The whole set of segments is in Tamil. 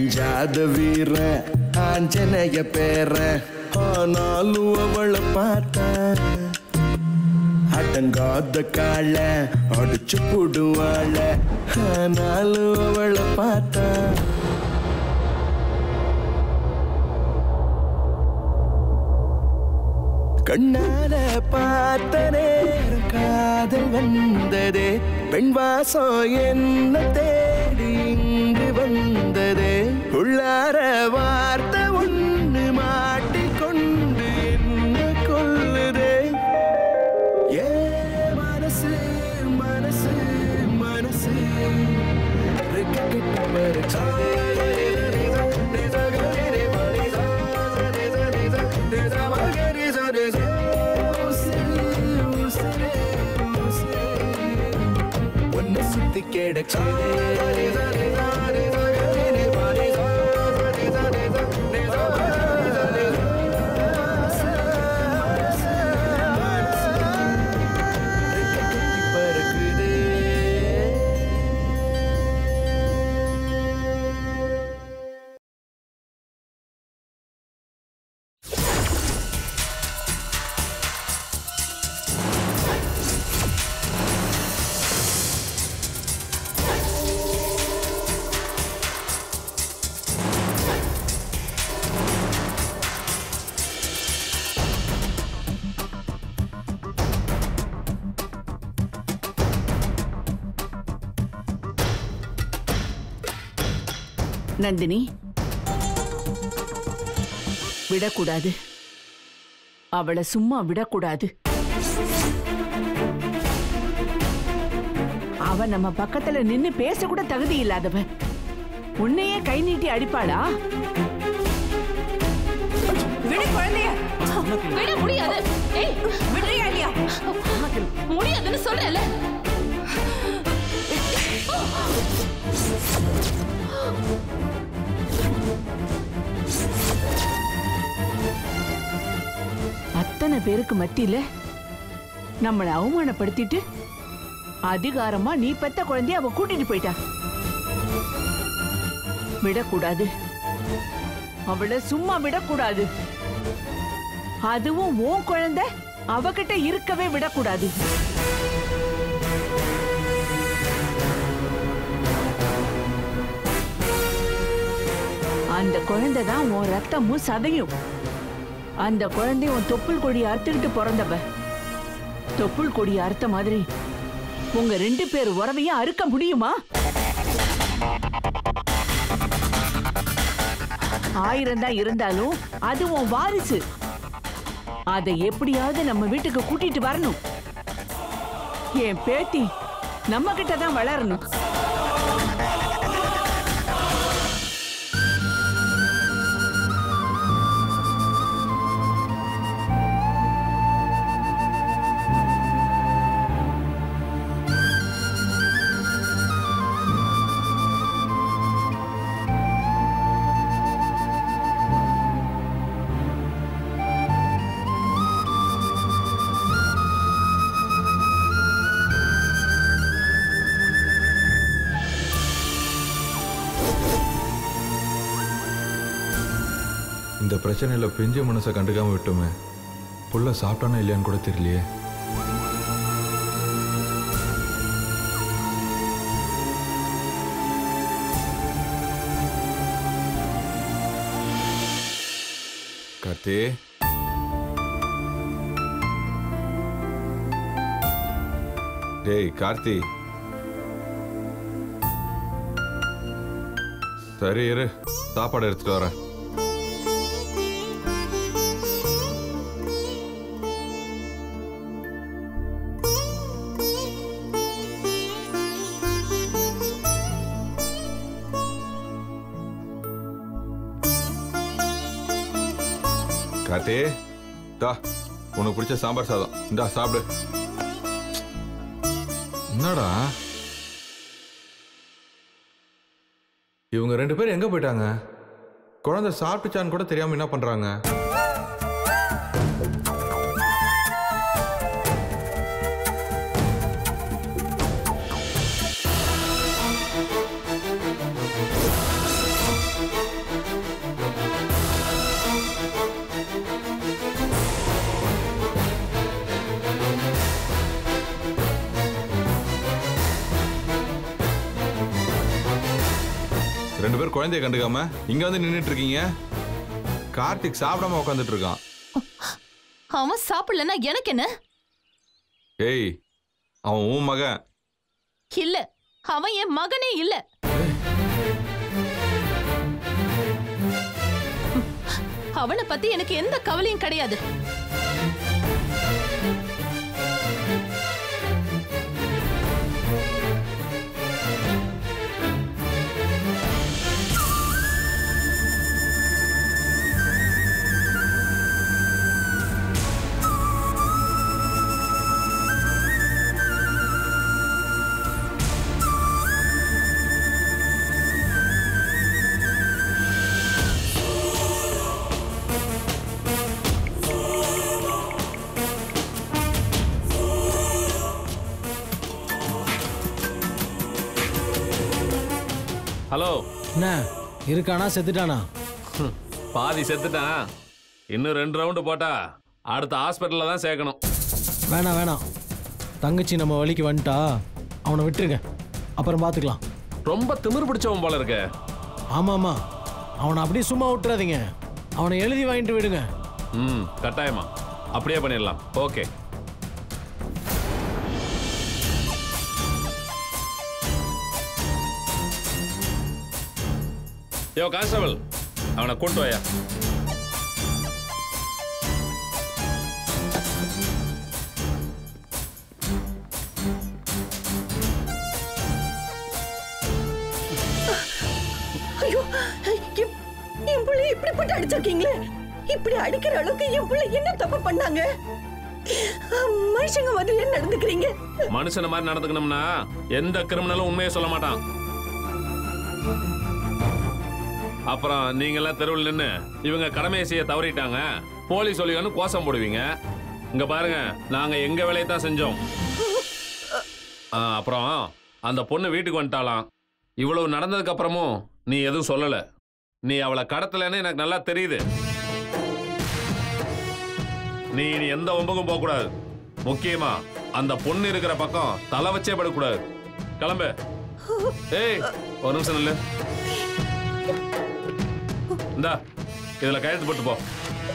அஞ்சாத வீர ஆஞ்சனைய பேர ஆனாலும் அவளை பார்த்தேன் அடங்காத கால அடிச்சு போடுவாள ஆனாலும் அவளை பார்த்தேன் கண்ணால பார்த்த நேரம் காதல் வந்ததே பெண் வாசம் என்ன தேடி இங்கு வந்ததே உள்ளார வார்த்தை ஒண்ணு மாட்டிக்கொண்டு என்ன கொல்லுதே ஏ மனசு மனசு மனசு ரெக்க கெட்டு பறிச்சதே ஒன்னு சுத்தி கிடக்குதே நந்தினி விடக்கூடாது அவளை சும்மா விடக்கூடாது அவ நம்ம பக்கத்துல நின்னு பேச கூட தகுதி இல்லாதவ உன்னையே கை நீட்டி அடிப்பாளா விடு குழந்தைய விட முடியாது ஏய் விடுறியா இல்லையா முடியாதுன்னு சொல்றேன்ல அத்தனை பேருக்கு மத்தியில நம்மளை அவமானப்படுத்திட்டு அதிகாரமா நீ பெத்த குழந்தைய அவ கூட்டிட்டு போயிட்டா விடக்கூடாது அவளை சும்மா விடக்கூடாது அதுவும் உன் குழந்தை அவகிட்ட இருக்கவே விடக்கூடாது அந்த குழந்தை தான் உன் ரத்தமும் சதையும் அந்த குழந்தை உன் தொப்புள் கொடி அறுத்துக்கிட்டு பிறந்தவ தொப்புள் கொடி அறுத்த மாதிரி உங்க ரெண்டு பேர் உறவையும் அறுக்க முடியுமா ஆயிரம் தான் இருந்தாலும் அது உன் வாரிசு அதை எப்படியாவது நம்ம வீட்டுக்கு கூட்டிட்டு வரணும் என் பேத்தி நம்ம கிட்ட தான் வளரணும் இந்த பிரச்சனையில பெஞ்ச மனசை கண்டுக்காம விட்டோமே புள்ள சாப்பிட்டானா இல்லையான்னு கூட தெரியலையே கார்த்தி டேய் கார்த்தி சரி இரு சாப்பாடு எடுத்துட்டு வரேன் கார்த்தி தா உனக்கு பிடிச்ச சாம்பார் சாதம் இந்தா சாப்பிடு என்னடா இவங்க ரெண்டு பேரும் எங்க போயிட்டாங்க குழந்தை சாப்பிட்டுச்சான்னு கூட தெரியாம என்ன பண்றாங்க ரெண்டு பேரும் குழந்தைய கண்டுக்காம இங்க வந்து நின்னுட்டு இருக்கீங்க கார்த்திக் சாப்பிடாம உட்காந்துட்டு இருக்கான் அவன் சாப்பிடலன்னா எனக்கு என்ன ஏய் அவன் உன் மகன் இல்ல அவன் என் மகனே இல்ல அவனை பத்தி எனக்கு எந்த கவலையும் கிடையாது ஹலோ என்ன இருக்கானா செத்துட்டானா பாதி செத்துட்டான் இன்னும் ரெண்டு ரவுண்டு போட்டா அடுத்த ஹாஸ்பிட்டல்ல தான் சேர்க்கணும் வேணாம் வேணாம் தங்கச்சி நம்ம வழிக்கு வந்துட்டா அவனை விட்டுருங்க அப்புறம் பார்த்துக்கலாம் ரொம்ப திமிரு பிடிச்சவன் போல இருக்க ஆமாம் ஆமாம் அவனை அப்படியே சும்மா விட்டுறாதீங்க அவனை எழுதி வாங்கிட்டு விடுங்க ம் கட்டாயமா அப்படியே பண்ணிடலாம் ஓகே யோ கான்ஸ்டபிள் அவனை கொண்டு வாயா ஐயோ என்- என் பிள்ளை இப்படி போட்டு அடிச்சிருக்கீங்களே இப்படி அடிக்கிற அளவுக்கு என் பிள்ளை என்ன தப்பு பண்ணாங்க மனுஷங்க மாதிரி ஏன் நடந்துக்கிறீங்க மனுஷன மாதிரி நடந்துக்கணும்னா எந்த கிரிமினலும் உண்மையை சொல்ல மாட்டான் அப்புறம் நீங்க எல்லாம் தெருவில் நின்னு இவங்க கடமையை செய்ய தவறிட்டாங்க போலீஸ் சொல்லிங்கன்னு கோஷம் போடுவீங்க இங்க பாருங்க நாங்க எங்க வேலையை தான் செஞ்சோம் ஆ, அப்புறம் அந்த பொண்ணு வீட்டுக்கு வந்துட்டாலாம் இவ்வளவு நடந்ததுக்கு அப்புறமும் நீ எதுவும் சொல்லல நீ அவளை கடத்தலன்னு எனக்கு நல்லா தெரியுது நீ இனி எந்த ஒம்புக்கும் போக கூடாது முக்கியமா அந்த பொண்ணு இருக்கிற பக்கம் தலை வச்சே படக்கூடாது கிளம்பு ஏய் ஒரு நிமிஷம் நில்லு இந்தா இதுல கையெழுத்து போட்டு போ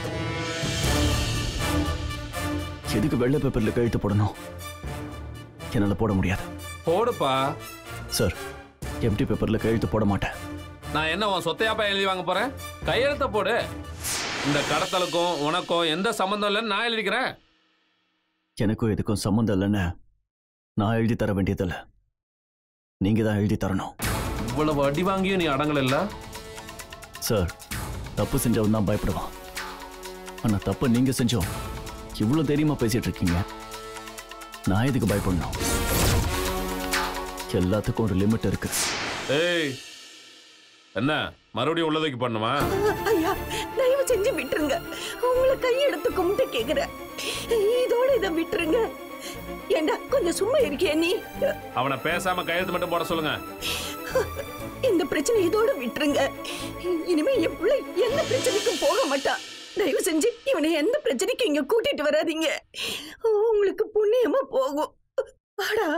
எதுக்கு வெள்ளை பேப்பர்ல கழுத்து போடணும் என்னால போட முடியாது போடுப்பா சார் எம்டி பேப்பர்ல கழுத்து போட மாட்டேன் நான் என்ன உன் சொத்தையாப்பா எழுதி வாங்க போறேன் கையெழுத்த போடு இந்த கடத்தலுக்கும் உனக்கும் எந்த சம்மந்தம் இல்லைன்னு நான் எழுதிக்கிறேன் எனக்கும் இதுக்கும் சம்மந்தம் இல்லைன்னு நான் எழுதி தர வேண்டியதில்ல நீங்க தான் எழுதி தரணும் இவ்வளவு அடி வாங்கியும் நீ அடங்கல இல்ல சார் தப்பு செஞ்சவன் தான் பயப்படுவான் ஆனா தப்பு நீங்க செஞ்சோம் இவ்வளவு தைரியமா பேசிட்டு இருக்கீங்க நான் எதுக்கு பயப்படணும் எல்லாத்துக்கும் ஒரு லிமிட் இருக்கு ஏய் என்ன மறுபடியும் உள்ளதுக்கு பண்ணுமா ஐயா தயவு செஞ்சு விட்டுருங்க உங்களை கையெடுத்து கும்பிட்டு கேக்குறேன் இதோட இதை விட்டுருங்க ஏண்டா கொஞ்சம் சும்மா இருக்கியா நீ அவனை பேசாம கையெழுத்து மட்டும் போட சொல்லுங்க இந்த பிரச்சனை இதோட விட்டுருங்க இனிமே என் பிள்ளை எந்த பிரச்சனைக்கும் போக மாட்டான் தயவு செஞ்சு இவனை எந்த பிரச்சனைக்கும் இங்க கூட்டிட்டு வராதீங்க உங்களுக்கு புண்ணியமா போகும் வாடா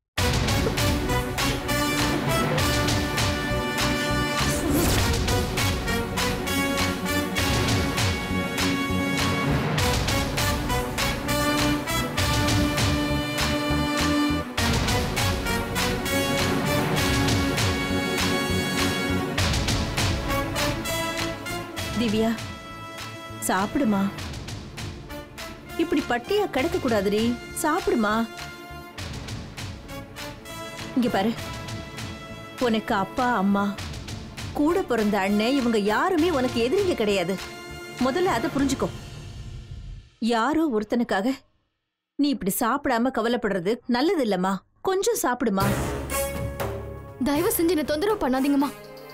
திவ்யா சாப்பிடுமா இப்படி பட்டியா கிடக்க கூடாதுடி சாப்பிடுமா இங்க பாரு உனக்கு அப்பா அம்மா கூட பிறந்த அண்ணன் இவங்க யாருமே உனக்கு எதிரிங்க கிடையாது முதல்ல அதை புரிஞ்சுக்கோ யாரோ ஒருத்தனுக்காக நீ இப்படி சாப்பிடாம கவலைப்படுறது நல்லது இல்லம்மா கொஞ்சம் சாப்பிடுமா தயவு செஞ்சு என்ன தொந்தரவு பண்ணாதீங்கம்மா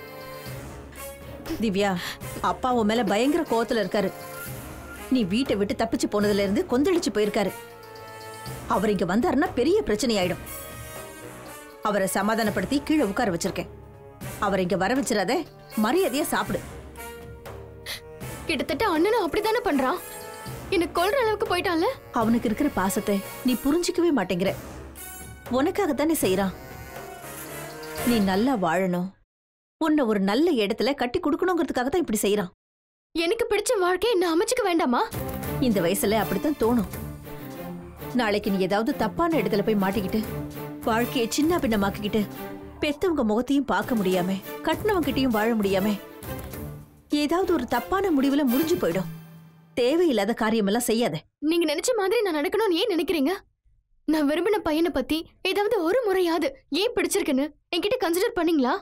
திவ்யா அப்பா உன் மேல பயங்கர கோவத்துல இருக்காரு நீ வீட்டை விட்டு தப்பிச்சு போனதுல இருந்து கொந்தளிச்சு போயிருக்காரு அவர் இங்க வந்தாருன்னா பெரிய பிரச்சனை ஆயிடும் அவரை சமாதானப்படுத்தி கீழே உட்கார வச்சிருக்கேன் அவரை இங்க வர வச்சிடாத மரியாதையா சாப்பிடு கிட்டத்தட்ட அண்ணனும் அப்படித்தானே பண்றான் என்ன கொல்ற அளவுக்கு போயிட்டான்ல அவனுக்கு இருக்கிற பாசத்தை நீ புரிஞ்சிக்கவே மாட்டேங்கிற உனக்காகத்தானே செய்யறான் நீ நல்லா வாழணும் உன்னை ஒரு நல்ல இடத்துல கட்டி கொடுக்கணுங்கிறதுக்காக தான் இப்படி செய்யறான் எனக்கு பிடிச்ச வாழ்க்கையை நான் அமைச்சுக்க வேண்டாமா இந்த வயசுல அப்படித்தான் தோணும் நாளைக்கு நீ ஏதாவது தப்பான இடத்துல போய் மாட்டிக்கிட்டு வாழ்க்கையை சின்ன பின்னமாக்கிக்கிட்டு பெத்தவங்க முகத்தையும் பார்க்க முடியாம கட்டினவங்கிட்டையும் வாழ முடியாம ஏதாவது ஒரு தப்பான முடிவுல முடிஞ்சு போயிடும் தேவையில்லாத காரியமெல்லாம் செய்யாத நீங்க நினைச்ச மாதிரி நான் நடக்கணும்னு ஏன் நினைக்கிறீங்க நான் விரும்பின பையனை பத்தி ஏதாவது ஒரு முறையாவது ஏன் பிடிச்சிருக்குன்னு என்கிட்ட கன்சிடர் பண்ணீங்களா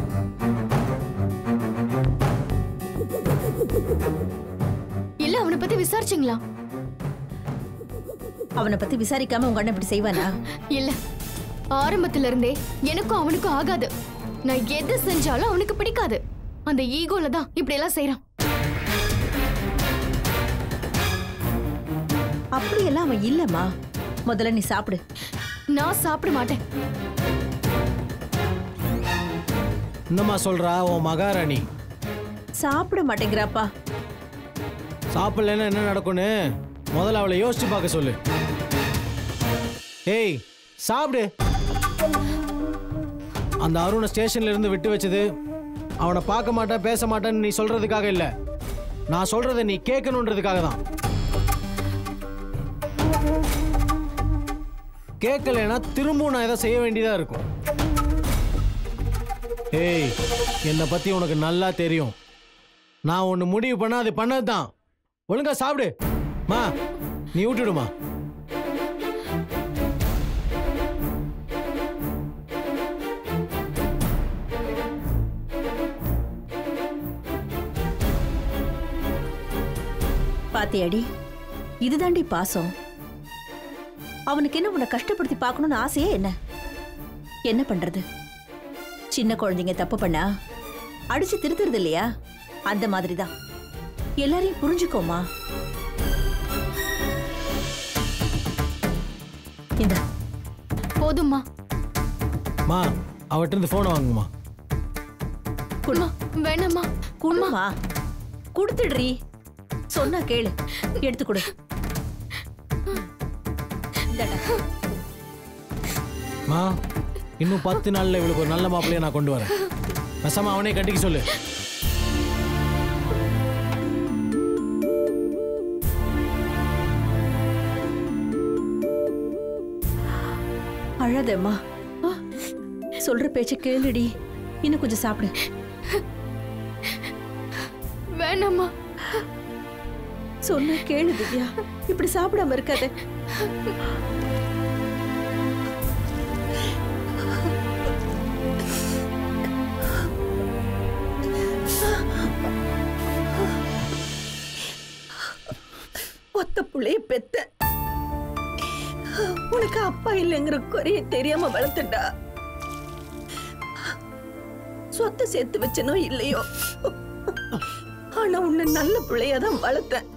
இல்ல அவனை பத்தி விசாரிச்சீங்களா அவனை பத்தி விசாரிக்காம உங்க அண்ணன் இப்படி செய்வானா இல்ல ஆரம்பத்துல இருந்தே எனக்கும் அவனுக்கும் ஆகாது நான் எது செஞ்சாலும் அவனுக்கு பிடிக்காது அந்த ஈகோல தான் இப்படி எல்லாம் செய்யறான் அப்படியெல்லாம் அவன் இல்லம்மா முதல்ல நீ சாப்பிடு நான் சாப்பிட மாட்டேன் என்னம்மா சொல்றா உன் மகாராணி சாப்பிட மாட்டேங்கிறாப்பா சாப்பிடலன்னா என்ன நடக்கும்னு முதல்ல அவளை யோசிச்சு பார்க்க சொல்லு ஏய் சாப்பிடு அந்த அருணை ஸ்டேஷன்ல இருந்து விட்டு வச்சது அவனை பார்க்க மாட்டேன் பேச மாட்டேன்னு நீ சொல்றதுக்காக இல்ல நான் சொல்றதை நீ கேட்கணுன்றதுக்காக தான் கேட்கலைன்னா திரும்பவும் நான் எதை செய்ய வேண்டியதா இருக்கும் ஏய் என்னை பத்தி உனக்கு நல்லா தெரியும் நான் ஒன்று முடிவு பண்ணா அது பண்ணதுதான் ஒழுங்கா சாப்பிடு மா நீ விட்டுடுமா பாத்தியாடி இதுதாண்டி பாசம் அவனுக்கு என்ன உன்னை கஷ்டப்படுத்தி பார்க்கணும்னு ஆசையே என்ன என்ன பண்றது சின்ன குழந்தைங்க தப்பு பண்ணா அடிச்சு திருத்துறது இல்லையா அந்த மாதிரி தான் எல்லாரையும் புரிஞ்சுக்கோமா இந்த போதும்மா மா அவட்ட இருந்து போனை வாங்குமா அம்மா, வேணாம்மா குடுமா கொடுத்துடுறி சொன்னா கேளு எடுத்து கொடு இந்தாடா. மா இன்னும் பத்து நாள்ல இவளுக்கு ஒரு நல்ல மாப்பிள்ளைய நான் கொண்டு வரேன் பேசாம அவனே கட்டிக்க சொல்லு அழாதேம்மா ஆ, சொல்ற பேச்ச கேளுடி இன்னும் கொஞ்சம் சாப்பிடு வேணாம்மா சொன்ன கேளு திவ்யா இப்படி சாப்பிடாம இருக்காத ஒத்த புள்ளைய பெத்த உனக்கு அப்பா இல்லைங்கிற குறைய தெரியாம வளர்த்துட்டா சொத்தை சேர்த்து வச்சனோ இல்லையோ ஆனா உன்னை நல்ல பிள்ளையா தான் வளர்த்தேன்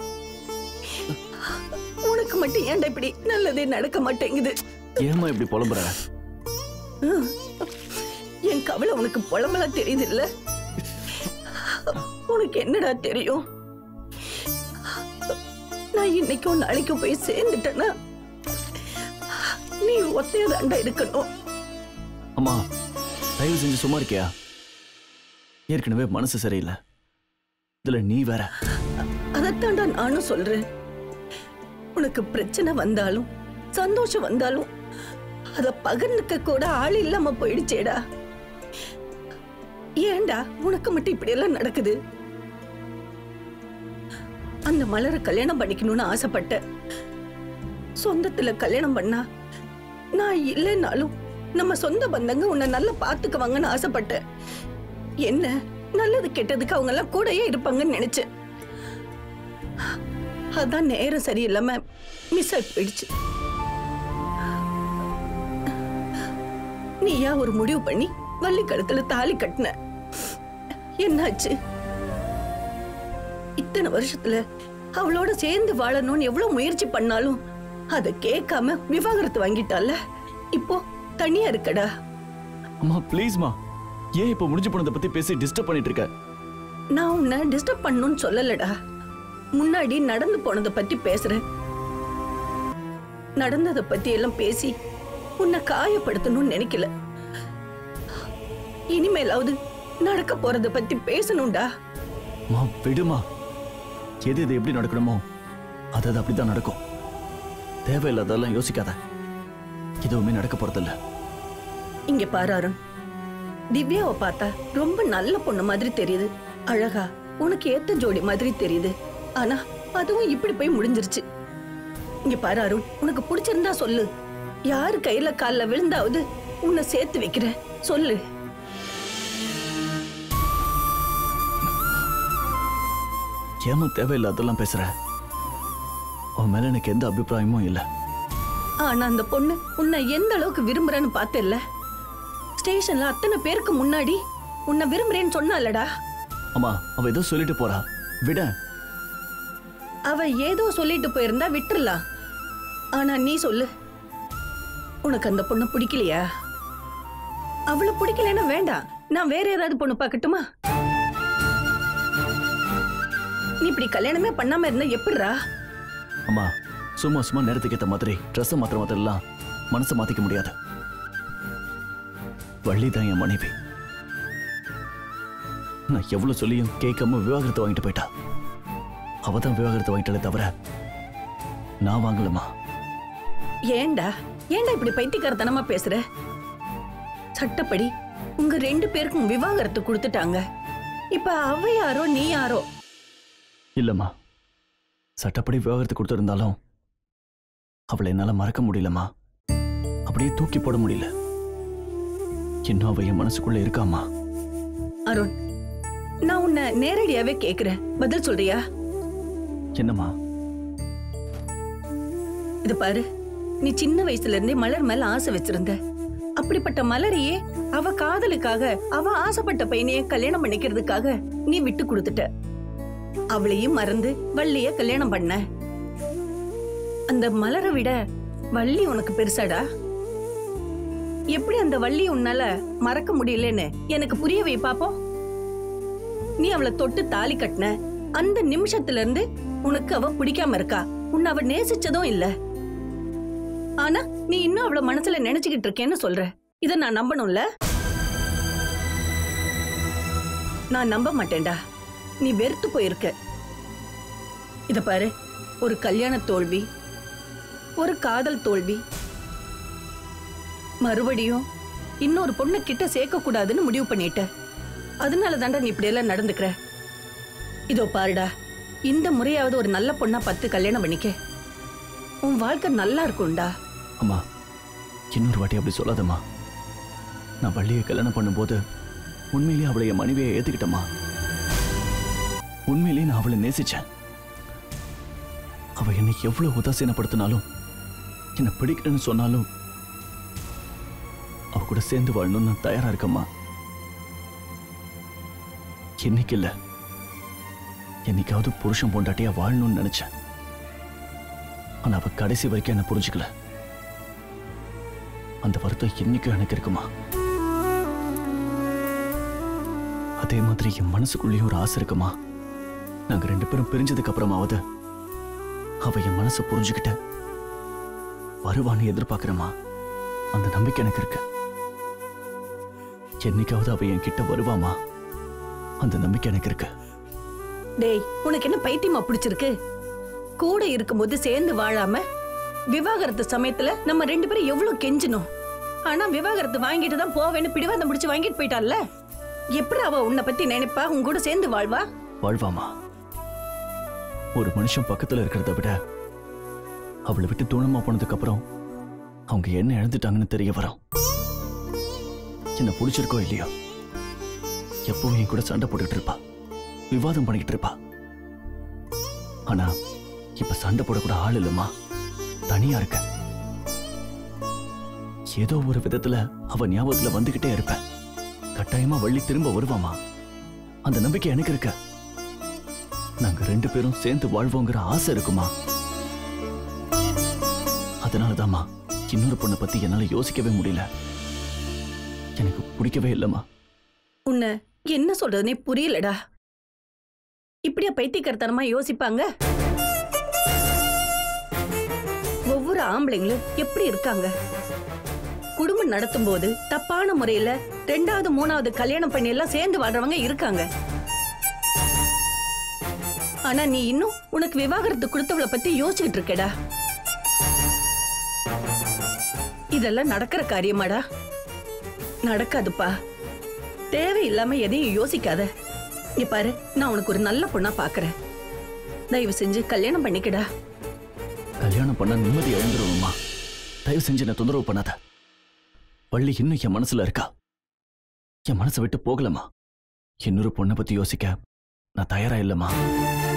உனக்கு மட்டும் ஏன்டா இப்படி நல்லதே நடக்க மாட்டேங்குது ஏமா இப்படி புலம்புற என் கவலை உனக்கு புலம்பலா தெரியுது இல்ல உனக்கு என்னடா தெரியும் நான் இன்னைக்கும் நாளைக்கும் போய் சேர்ந்துட்டேன்னா நீ ஒத்தையதாண்டா இருக்கணும் அம்மா தயவு செஞ்சு சும்மா இருக்கியா ஏற்கனவே மனசு சரியில்லை இதுல நீ வேற அதைத்தாண்டா நானும் சொல்றேன் உனக்கு பிரச்சனை வந்தாலும் சந்தோஷம் வந்தாலும் அத பகிர்ந்துக்க கூட ஆள் இல்லாம போயிடுச்சேடா ஏன்டா உனக்கு மட்டும் இப்படி எல்லாம் நடக்குது அந்த மலரை கல்யாணம் பண்ணிக்கணும்னு ஆசைப்பட்டேன் சொந்தத்துல கல்யாணம் பண்ணா நான் இல்லைன்னாலும் நம்ம சொந்த பந்தங்க உன்னை நல்லா பாத்துக்குவாங்கன்னு ஆசைப்பட்டேன் என்ன நல்லது கெட்டதுக்கு அவங்க எல்லாம் கூடயே இருப்பாங்கன்னு நினைச்சேன் அதான் நேரம் சரியில்லாம மிஸ் ஆகி போயிடுச்சு நீயா ஒரு முடிவு பண்ணி வள்ளி கழுத்துல தாலி கட்டின என்னாச்சு இத்தனை வருஷத்துல அவளோட சேர்ந்து வாழணும்னு எவ்வளவு முயற்சி பண்ணாலும் அதை கேட்காம விவாகரத்து வாங்கிட்டால இப்போ தனியா இருக்கடா அம்மா ப்ளீஸ்மா ஏன் இப்போ முடிஞ்சு போனதை பத்தி பேசி டிஸ்டர்ப் பண்ணிட்டு இருக்க நான் உன்னை டிஸ்டர்ப் பண்ணணும்னு சொல்லலடா முன்னாடி நடந்து போனதை பத்தி பேசுறேன் நடந்ததை பத்தி எல்லாம் பேசி உன்னை காயப்படுத்தணும்னு நினைக்கல இனிமேலாவது நடக்க போறத பத்தி பேசணும்டா மா விடுமா எது எது எப்படி நடக்கணுமோ அது அது அப்படிதான் நடக்கும் தேவையில்லாதெல்லாம் யோசிக்காத எதுவுமே நடக்க போறதில்ல இங்க பாரு அருண் திவ்யாவை பார்த்தா ரொம்ப நல்ல பொண்ணு மாதிரி தெரியுது அழகா உனக்கு ஏத்த ஜோடி மாதிரி தெரியுது ஆனா அதுவும் இப்படி போய் முடிஞ்சிருச்சு இங்க பாரு அருண் உனக்கு பிடிச்சிருந்தா சொல்லு யாரு கையில கால்ல விழுந்தாவது உன்னை சேர்த்து வைக்கிறேன் சொல்லு ஏமா தேவையில்லாதெல்லாம் பேசுற உன் மேல எனக்கு எந்த அபிப்பிராயமும் இல்லை ஆனா அந்த பொண்ணு உன்னை எந்த அளவுக்கு விரும்புறேன்னு பார்த்தேல்ல ஸ்டேஷன்ல அத்தனை பேருக்கு முன்னாடி உன்னை விரும்புறேன்னு சொன்னாலடா அம்மா அவ ஏதோ சொல்லிட்டு போறா விட அவ ஏதோ சொல்லிட்டு போயிருந்தா விட்டுறலாம் ஆனா நீ சொல்லு உனக்கு அந்த பொண்ணு பிடிக்கலையா அவளை பிடிக்கலன்னா வேண்டாம் நான் வேற ஏதாவது பொண்ணு பார்க்கட்டுமா நீ இப்படி கல்யாணமே பண்ணாம இருந்தா எப்படிரா அம்மா சும்மா சும்மா நேரத்துக்கு ஏத்த மாதிரி ட்ரெஸ்ஸை மாத்திர மாதிரிலாம் மனசை மாத்திக்க முடியாது வள்ளி தான் என் மனைவி நான் எவ்வளவு சொல்லியும் கேட்காம விவாகரத்தை வாங்கிட்டு போயிட்டா அவ தான் விவாகரத்தை வாங்கிட்டாலே தவிர நான் வாங்கலம்மா ஏன்டா ஏன்டா இப்படி பைத்தியக்காரத்தனமா பேசுற சட்டப்படி உங்க ரெண்டு பேருக்கும் விவாகரத்து கொடுத்துட்டாங்க இப்ப அவ யாரோ நீ யாரோ இல்லம்மா சட்டப்படி விவாகரத்து கொடுத்திருந்தாலும் அவளை என்னால மறக்க முடியலம்மா அப்படியே தூக்கி போட முடியல இன்னும் அவ என் மனசுக்குள்ள இருக்காம்மா அருண் நான் உன்னை நேரடியாவே கேக்குறேன் பதில் சொல்றியா என்னம்மா இது பாரு நீ சின்ன வயசுல இருந்தே மலர் மேல ஆசை வச்சிருந்த அப்படிப்பட்ட மலரையே அவ காதலுக்காக அவ ஆசைப்பட்ட பையனையே கல்யாணம் பண்ணிக்கிறதுக்காக நீ விட்டு கொடுத்துட்ட அவளையும் மறந்து வள்ளிய கல்யாணம் பண்ண அந்த மலரை விட வள்ளி உனக்கு பெருசாடா எப்படி அந்த வள்ளி உன்னால மறக்க முடியலன்னு எனக்கு புரிய வை பாப்போம் நீ அவளை தொட்டு தாலி கட்டின அந்த நிமிஷத்துல இருந்து உனக்கு அவ பிடிக்காம இருக்கா உன்னை அவ நேசிச்சதும் இல்ல ஆனா நீ இன்னும் அவள மனசுல நினைச்சுக்கிட்டு இருக்கேன்னு சொல்ற இத நான் நம்பணும்ல நான் நம்ப மாட்டேன்டா நீ வெறுத்து போயிருக்க இத பாரு ஒரு கல்யாண தோல்வி ஒரு காதல் தோல்வி மறுபடியும் இன்னொரு பொண்ணு கிட்ட சேர்க்க கூடாதுன்னு முடிவு பண்ணிட்ட அதனால தாண்டா நீ இப்படி எல்லாம் நடந்துக்கிற இதோ பாருடா இந்த முறையாவது ஒரு நல்ல பொண்ணா பார்த்து கல்யாணம் பண்ணிக்க உன் வாழ்க்கை நல்லா இருக்கும்டா அம்மா இன்னொரு வாட்டி அப்படி சொல்லாதம்மா நான் வள்ளியை கல்யாணம் பண்ணும்போது உண்மையிலேயே அவளை என் மனைவியை ஏத்துக்கிட்டம்மா உண்மையிலேயே நான் அவளை நேசிச்சேன் அவ என்னை எவ்வளவு உதாசீனப்படுத்தினாலும் என்னை பிடிக்கணும்னு சொன்னாலும் அவ கூட சேர்ந்து வாழணும்னு நான் தயாரா இருக்கம்மா இன்னைக்கு இல்ல என்னைக்காவது புருஷன் பொண்டாட்டியா வாழணும்னு நினைச்சேன் ஆனா அவ கடைசி வரைக்கும் என்ன புரிஞ்சுக்கல அந்த வருத்தம் இன்னைக்கும் எனக்கு இருக்குமா அதே மாதிரி என் மனசுக்குள்ளேயும் ஒரு ஆசை இருக்குமா நாங்க ரெண்டு பேரும் பிரிஞ்சதுக்கு அப்புறமாவது அவ என் மனசை புரிஞ்சுக்கிட்டு வருவான்னு எதிர்பார்க்கிறேமா அந்த நம்பிக்கை எனக்கு இருக்கு என்னைக்காவது அவ என் கிட்ட வருவாமா அந்த நம்பிக்கை எனக்கு இருக்கு டேய் உனக்கு என்ன பைத்தியமா பிடிச்சிருக்கு கூட இருக்கும்போது சேர்ந்து வாழாம விவாகரத்து சமயத்துல நம்ம ரெண்டு பேரும் எவ்வளவு கெஞ்சினோம் ஆனா விவாகரத்து வாங்கிட்டு தான் போவேன்னு பிடிவாதம் பிடிச்சு வாங்கிட்டு போயிட்டால எப்படி அவ உன்னை பத்தி நினைப்பா உன் கூட சேர்ந்து வாழ்வா வாழ்வாமா ஒரு மனுஷன் பக்கத்துல இருக்கிறத விட அவளை விட்டு தூரமா போனதுக்கு அப்புறம் அவங்க என்ன இழந்துட்டாங்கன்னு தெரிய வரும் என்ன பிடிச்சிருக்கோ இல்லையோ எப்பவும் என் கூட சண்டை போட்டுக்கிட்டு இருப்பா விவாதம் பண்ணிக்கிட்டு இருப்பா ஆனா இப்ப சண்டை போடக்கூட ஆள் இல்லம்மா தனியா இருக்க ஏதோ ஒரு விதத்துல அவ ஞாபகத்துல வந்துகிட்டே இருப்பேன் கட்டாயமா வள்ளி திரும்ப வருவாமா அந்த நம்பிக்கை எனக்கு இருக்கு நாங்க ரெண்டு பேரும் சேர்ந்து வாழ்வோங்கிற ஆசை இருக்குமா அதனாலதாம்மா இன்னொரு பொண்ணை பத்தி என்னால யோசிக்கவே முடியல எனக்கு பிடிக்கவே இல்லம்மா உன்னை என்ன சொல்றதுனே புரியலடா இப்படியா பைத்தியக்காரத்தனமா யோசிப்பாங்க ஒவ்வொரு ஆம்பளைங்களும் எப்படி இருக்காங்க குடும்பம் நடத்தும் போது தப்பான முறையில ரெண்டாவது மூணாவது கல்யாணம் பண்ணி எல்லாம் சேர்ந்து வாழ்றவங்க இருக்காங்க ஆனா நீ இன்னும் உனக்கு விவாகரத்து கொடுத்தவளை பத்தி யோசிச்சுக்கிட்டு இருக்கேடா இதெல்லாம் நடக்கிற காரியமாடா நடக்காதுப்பா தேவையில்லாம எதையும் யோசிக்காத நீ பாரு நான் உனக்கு ஒரு நல்ல பொண்ணா பாக்குறேன் தயவு செஞ்சு கல்யாணம் பண்ணிக்கடா கல்யாணம் பண்ண நிம்மதி இழந்துருவோம்மா தயவு செஞ்சு என்ன தொந்தரவு பண்ணாத வள்ளி இன்னும் என் மனசுல இருக்கா என் மனசை விட்டு போகலம்மா இன்னொரு பொண்ணை பத்தி யோசிக்க நான் தயாரா இல்லம்மா